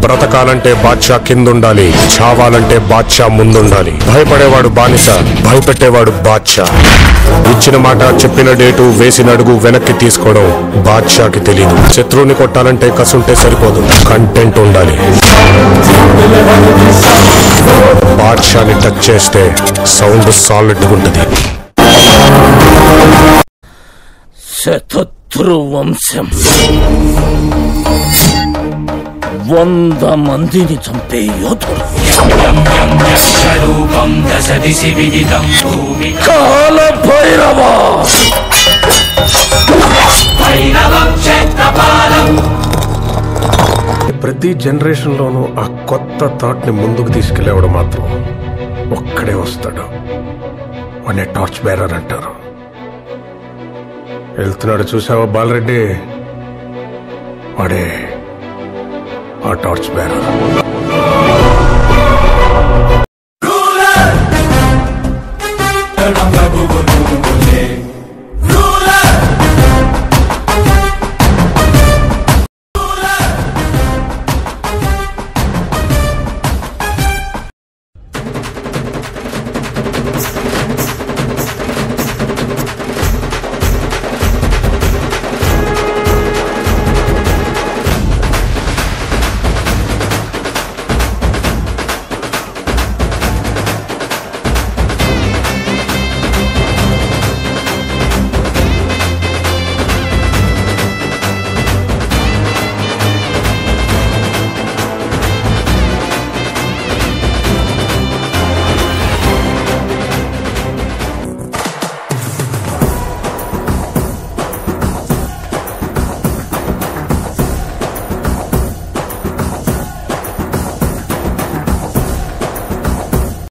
బ్రతకాలంటే బాద్షా కిందుండాలి చావాలంటే బాద్షా ముందుండాలి భయపడేవాడు బానిస భయపెట్టేవాడు బాద్షా ఇచ్చిన మాట చెప్పిన డేటు వేసిన అడుగు వెనక్కి తీసుకోవడం బాద్షాకి తెలియదు శత్రువుని కొట్టాలంటే కసుంటే సరిపోదు కంటెంట్ ఉండాలి బాద్షాని టచ్ చేస్తే సౌండ్ సాలిడ్ ఉంటుంది శతత్రు వంశం వంద మందిని చంపే యోధుడు రూపం దశ దిశి విదితం భూమి కాల భైరవ భైరవం క్షేత్రపాలం ప్రతి జనరేషన్లోనూ ఆ కొత్త థాట్ని ముందుకు తీసుకెళ్లేవాడు మాత్రం ఒక్కడే వస్తాడు వాడిని టార్చ్ బేరర్ అంటారు వెళ్తున్నాడు చూసావా బాలరెడ్డి వాడే ఆ టార్చ్ బేరర్